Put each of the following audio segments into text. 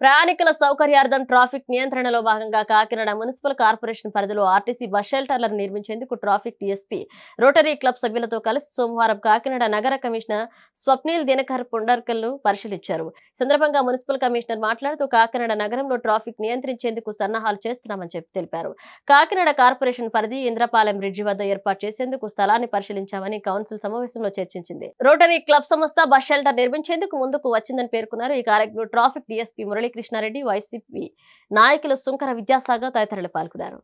ప్రయాణికుల సౌకర్యార్థం ట్రాఫిక్ నియంత్రణలో భాగంగా కాకినాడ మున్సిపల్ కార్పొరేషన్ పరిధిలో ఆర్టీసీ బస్ షెల్టర్లను నిర్మించేందుకు ట్రాఫిక్ డీఎస్పీ రోటరీ క్లబ్ సభ్యులతో కలిసి సోమవారం కాకినాడ నగర కమిషనర్ స్వప్నిల్ దినకర్ పుండర్కల్ ను పరిశీలించారు ఈ సందర్భంగా మున్సిపల్ కమిషనర్ మాట్లాడుతూ కాకినాడ నగరంలో ట్రాఫిక్ నియంత్రించేందుకు సన్నాహాలు చేస్తున్నామని చెప్పి తెలిపారు కాకినాడ కార్పొరేషన్ పరిధి ఇంద్రపాలెం బ్రిడ్జి వద్ద ఏర్పాటు చేసేందుకు స్థలాన్ని పరిశీలించామని కౌన్సిల్ సమావేశంలో చర్చించింది రోటరీ క్లబ్ సంస్థ బస్ షెల్టర్ నిర్మించేందుకు ముందుకు వచ్చిందని పేర్కొన్నారు ఈ కార్యక్రమంలో ట్రాఫిక్ డీఎస్పీ మురళీకృష్ణారెడ్డి వైసీపీ నాయకులు సుంకర విద్యాసాగర్ తదితరులు పాల్గొన్నారు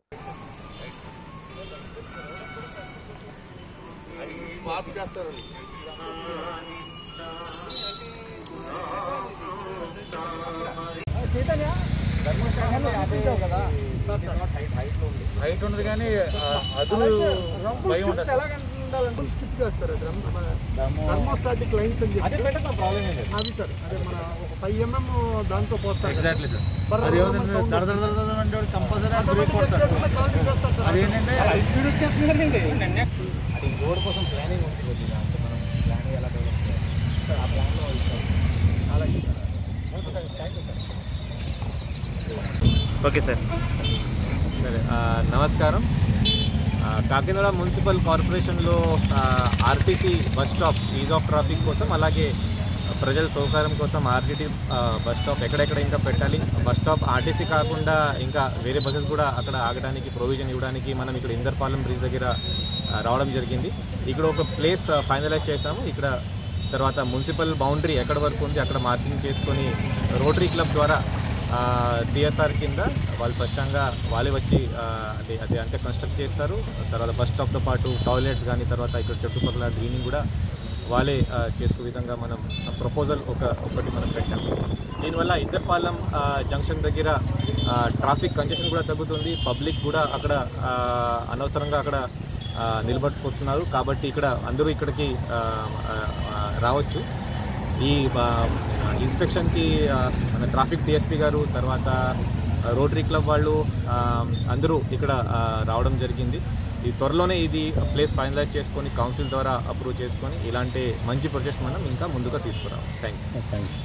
హైట్ ఉండదు కానీ ఆ, అదులు భయం ఉండదు స్ట్రిక్ట్ గా సార్ అది దమ్ము- థర్మోస్టాటిక్ లైన్స్ అని అదే చెప్పి పెట్టిన ప్రాబ్లం ఏం లేదు అది సార్ అదే మన ఒక ఫైవ్ ఎంఎం దాంతో పోస్తారు ఎగ్జాక్ట్లీ సార్ బర్ర అది బర్ర ఏమవుతుంది sound దడ దడ దడ దడ అంటే వాడు కంపల్సరీ బ్రేక్ Automatic కొడతాడు వచ్చేటప్పుడు కాల్ చేస్తారు సార్. అది ఏంటంటే స్పీడ్ వచ్చేస్తుందండి అది రోడ్ కోసం ప్లానింగ్ ఉంది కొద్దిగా అంటే మనం ప్లాన్ ఎలా డెవలప్ చేయాలి ఆ ప్లాన్లో అలా ఓకే సార్ సరే ఆ, నమస్కారం ఆ, కాకినాడ మున్సిపల్ కార్పొరేషన్లో RTC bus stops ease of traffic కోసం అలాగే ప్రజల సౌకర్యం కోసం ఆర్టీటీ బస్ స్టాప్ ఎక్కడెక్కడ ఇంకా పెట్టాలి బస్ స్టాప్ ఆర్టీసీ కాకుండా ఇంకా వేరే బస్సెస్ కూడా అక్కడ ఆగడానికి ప్రొవిజన్ ఇవ్వడానికి మనం ఇక్కడ ఇందర్పాలెం బ్రిడ్జ్ దగ్గర ఆ, రావడం జరిగింది ఇక్కడ ఒక ప్లేస్ ఫైనలైజ్ చేసాము ఇక్కడ తర్వాత మున్సిపల్ బౌండరీ ఎక్కడ వరకు ఉంది అక్కడ మార్కింగ్ చేసుకొని రోటరీ క్లబ్ ద్వారా సిఎస్ఆర్ కింద వాళ్ళు స్వచ్ఛంగా వాళ్ళే వచ్చి ఆ, అది అది అంటే కన్స్ట్రక్ట్ చేస్తారు తర్వాత బస్ స్టాప్తో పాటు టాయిలెట్స్ కానీ తర్వాత ఇక్కడ చుట్టుపక్కల గ్రీనింగ్ కూడా వాళ్ళే ఆ, చేసుకునే విధంగా మనం ప్రపోజల్ ఒక ఒకటి మనం పెట్టాము దీనివల్ల ఇద్దర్పాలెం ఆ, జంక్షన్ దగ్గర ఆ, ట్రాఫిక్ కంజెషన్ కూడా తగ్గుతుంది పబ్లిక్ కూడా అక్కడ ఆ, అనవసరంగా అక్కడ ఆ, నిలబడిపోతున్నారు కాబట్టి ఇక్కడ అందరూ ఇక్కడికి ఆ, ఆ, ఆ, రావచ్చు ఈ ఆ, ఇన్స్పెక్షన్కి ఆ, మన ట్రాఫిక్ డిఎస్పీ గారు తర్వాత రోటరీ క్లబ్ వాళ్ళు ఆ, అందరూ ఇక్కడ ఆ, రావడం జరిగింది ఈ త్వరలోనే ఇది ప్లేస్ ఫైనలైజ్ చేసుకొని కౌన్సిల్ ద్వారా అప్రూవ్ చేసుకొని ఇలాంటి మంచి ప్రొజెక్ట్ మనం ఇంకా ముందుగా తీసుకురావాలి థ్యాంక్ యూ